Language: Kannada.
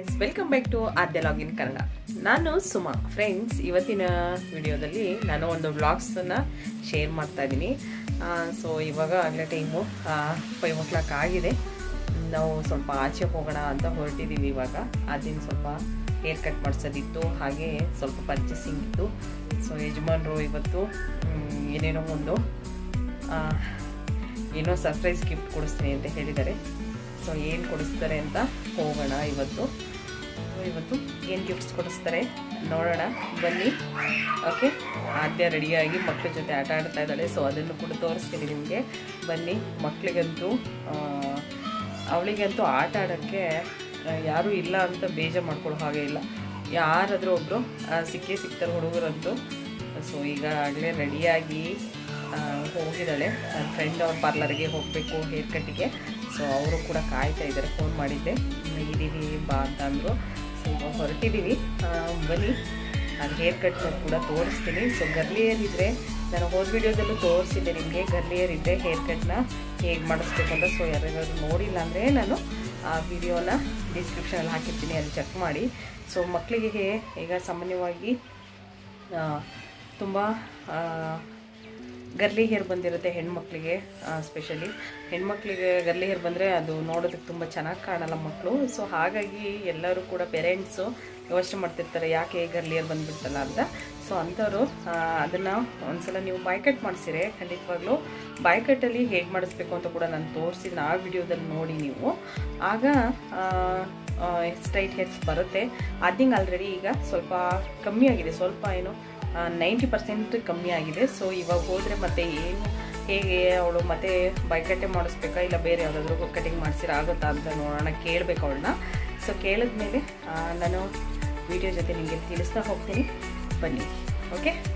guys welcome back to Aadya login Kannada ನಾನು ಸುಮಾ ಫ್ರೆಂಡ್ಸ್ ಇವತ್ತಿನ ವಿಡಿಯೋದಲ್ಲಿ ನಾನು ಒಂದು ವ್ಲಾಗ್ಸನ್ನು ಶೇರ್ ಮಾಡ್ತಾ ಇದ್ದೀನಿ ಸೊ ಇವಾಗ ಆಗಲೇ ಟೈಮು ಫೈವ್ ಓ ಕ್ಲಾಕ್ ಆಗಿದೆ ನಾವು ಸ್ವಲ್ಪ ಆಚೆ ಹೋಗೋಣ ಅಂತ ಹೊರಟಿದ್ದೀವಿ ಇವಾಗ ಅದಿನ ಸ್ವಲ್ಪ ಹೇರ್ ಕಟ್ ಮಾಡಿಸೋದಿತ್ತು ಹಾಗೆ ಸ್ವಲ್ಪ ಪರ್ಚೇಸಿಂಗ್ ಇತ್ತು ಸೊ ಯಜಮಾನರು ಇವತ್ತು ಮ್, ಏನೇನೋ ಒಂದು ಆ, ಏನೋ ಸರ್ಪ್ರೈಸ್ ಗಿಫ್ಟ್ ಕೊಡಿಸ್ತೀನಿ ಅಂತ ಹೇಳಿದ್ದಾರೆ ಸೊ ಏನು ಕೊಡಿಸ್ತಾರೆ ಅಂತ ಹೋಗೋಣ ಇವತ್ತು So, ಇವತ್ತು ಏನು ಗಿಫ್ಟ್ಸ್ ಕೊಡಿಸ್ತಾರೆ ನೋಡೋಣ ಬನ್ನಿ ಓಕೆ ಆದ್ಯ ರೆಡಿಯಾಗಿ ಮಕ್ಕಳ ಜೊತೆ ಆಟ ಆಡ್ತಾ ಇದ್ದಾಳೆ ಸೊ ಅದನ್ನು ಕೂಡ ತೋರಿಸ್ತೀನಿ ನಿಮಗೆ ಬನ್ನಿ ಮಕ್ಕಳಿಗಂತೂ ಅವಳಿಗಂತೂ ಆಟ ಆಡೋಕ್ಕೆ ಆ, ಯಾರೂ ಇಲ್ಲ ಅಂತ ಬೇಜಾರು ಮಾಡ್ಕೊಳ್ಳೋ ಹಾಗೆ ಇಲ್ಲ ಯಾರಾದರೂ ಒಬ್ಬರು ಸಿಕ್ಕೇ ಸಿಗ್ತಾರೆ ಹುಡುಗರಂತೂ ಸೊ ಈಗ ಆಗಲೇ ರೆಡಿಯಾಗಿ ಹೋಗಿದ್ದಾಳೆ ನನ್ನ ಫ್ರೆಂಡ್ ಅವ್ರ ಪಾರ್ಲರ್ಗೆ ಹೋಗಬೇಕು ಹೇರ್ ಕಟ್ಟಿಗೆ ಸೊ ಅವರು ಕೂಡ ಕಾಯ್ತಾ ಇದ್ದಾರೆ ಫೋನ್ ಮಾಡಿದ್ದೆ ಇದ್ದೀವಿ ಬಾ ಅಂತ ಅಂದರು ಸೊ ಇವಾಗ ಹೊರಟಿದ್ದೀವಿ ಆ, ಬನ್ನಿ ನಾನು ಹೇರ್ ಕಟ್ನ ಕೂಡ ತೋರಿಸ್ತೀನಿ ಸೊ ಗರ್ಲಿಯರ್ ಇದ್ದರೆ ನಾನು ಹೋದ ವಿಡಿಯೋದಲ್ಲೂ ತೋರಿಸಿದ್ದೆ ನಿಮಗೆ ಗರ್ಲಿಯರ್ ಇದ್ದರೆ ಹೇರ್ ಕಟ್ನ ಹೇಗೆ ಮಾಡಿಸ್ಬೇಕು ಅಂತ ಸೊ ಯಾರ್ಯಾರು ನೋಡಿಲ್ಲ ಅಂದರೆ ನಾನು ಆ ವಿಡಿಯೋನ ಡಿಸ್ಕ್ರಿಪ್ಷನಲ್ಲಿ ಹಾಕಿರ್ತೀನಿ ಅಲ್ಲಿ ಚೆಕ್ ಮಾಡಿ ಸೊ ಮಕ್ಕಳಿಗೆ ಈಗ ಸಾಮಾನ್ಯವಾಗಿ ತುಂಬ ಗರ್ಲಿ ಹೇರ್ ಬಂದಿರುತ್ತೆ ಹೆಣ್ಮಕ್ಳಿಗೆ ಸ್ಪೆಷಲಿ ಹೆಣ್ಮಕ್ಳಿಗೆ ಗರ್ಲಿ ಹೇರ್ ಬಂದರೆ ಅದು ನೋಡೋದಕ್ಕೆ ತುಂಬ ಚೆನ್ನಾಗಿ ಕಾಣಲ್ಲ ಮಕ್ಕಳು ಸೊ ಹಾಗಾಗಿ ಎಲ್ಲರೂ ಕೂಡ ಪೇರೆಂಟ್ಸು ಯೋಚನೆ ಮಾಡ್ತಿರ್ತಾರೆ ಯಾಕೆ ಗರ್ಲಿ ಹೇರ್ ಬಂದ್ಬಿಡ್ತಲ್ಲ ಅಂತ ಸೊ ಅಂಥವ್ರು ಅದನ್ನು ಒಂದ್ಸಲ ನೀವು ಬಾಯ್ಕಟ್ ಮಾಡಿಸಿರೆ ಖಂಡಿತವಾಗ್ಲೂ ಬಾಯ್ಕಟ್ಟಲ್ಲಿ ಹೇಗೆ ಮಾಡಿಸ್ಬೇಕು ಅಂತ ಕೂಡ ನಾನು ತೋರಿಸಿದ್ದೀನಿ ಆ ವಿಡಿಯೋದಲ್ಲಿ ನೋಡಿ ನೀವು ಆಗ ಸ್ಟ್ರೈಟ್ ಹೇರ್ಸ್ ಬರುತ್ತೆ ಅದಿಂಗ್ ಆಲ್ರೆಡಿ ಈಗ ಸ್ವಲ್ಪ ಕಮ್ಮಿ ಆಗಿದೆ ಸ್ವಲ್ಪ ಏನು ನೈಂಟಿ ಪರ್ಸೆಂಟ್ ಕಮ್ಮಿ ಆಗಿದೆ ಸೊ ಇವಾಗ ಹೋದರೆ ಮತ್ತೆ ಏನು ಹೇಗೆ ಅವಳು ಮತ್ತೆ ಬೈಕಟ್ಟೆ ಮಾಡಿಸ್ಬೇಕಾ ಇಲ್ಲ ಬೇರೆ ಯಾವುದಾದ್ರೂ ಕಟಿಂಗ್ ಮಾಡಿಸಿರ ಆಗುತ್ತಾ ಅಂತ ನೋಡೋಣ ಕೇಳಬೇಕು ಅವಳನ್ನ ಸೊ ಕೇಳಿದ್ಮೇಲೆ ಆ, ನಾನು ವಿಡಿಯೋ ಜೊತೆ ನಿಮಗೆ ತಿಳಿಸ್ತಾ ಹೋಗ್ತೀನಿ ಬನ್ನಿ ಓಕೆ